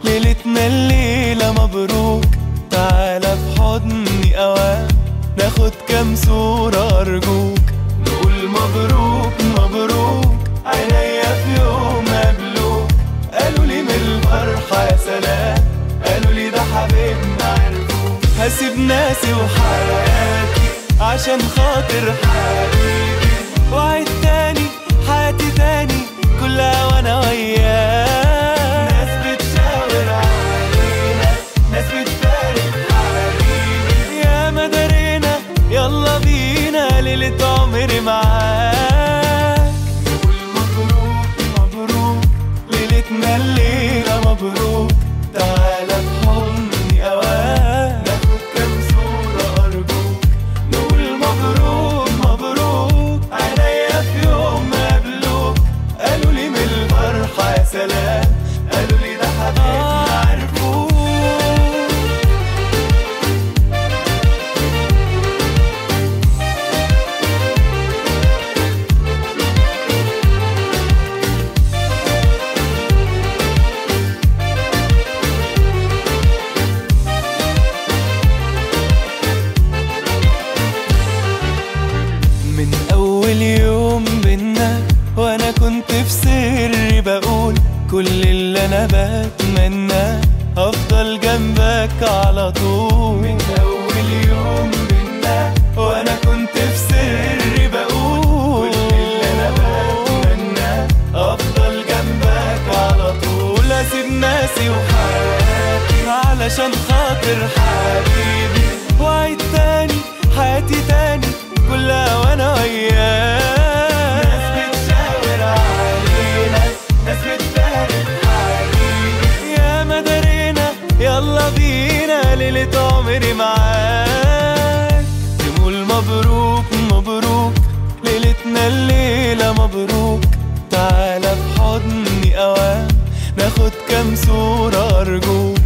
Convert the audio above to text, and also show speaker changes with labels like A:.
A: ليلتنا الليلة مبروك تعالى في حضني أوام ناخد كام صورة أرجوك نقول مبروك مبروك عينيا في يوم قابلوك قالوا لي من الفرحة يا سلام قالوا لي ده حبيبنا عرفوك هسيب ناسي وحياتي عشان خاطر حبيبي وعيد تاني حياتي تاني كلها وانا وياك ناس بتشاور علينا ناس بتبارك حبيبي يا مدارينا يلا بينا ليلة عمري معاك نقول مبروك مبروك ليلتنا الليلة مبروك تعالى في حضني أوام ناخد كام صورة أرجوك نقول مبروك مبروك عينيا في يوم ما قابلوك قالوا لي من الفرحة يا سلام قالوا لي ده حبيبنا عرفوك من أول يوم بينا وأنا كنت في سري بقول كل اللي أنا بتمناه أفضل جنبك على طول من أول يوم بينا وأنا كنت في سري بقول كل اللي أنا بتمناه أفضل جنبك على طول أسيب ناسي وحياتي علشان خاطر حبيبي وعيد تاني حياتي تاني كلها وانا وياك ناس بتشاور علينا ناس بتبارك حبيبي يا مدارينا يلا بينا ليلة عمري معاك تقول مبروك مبروك ليلتنا الليلة مبروك تعالى في حضني أوام ناخد كام صورة أرجوك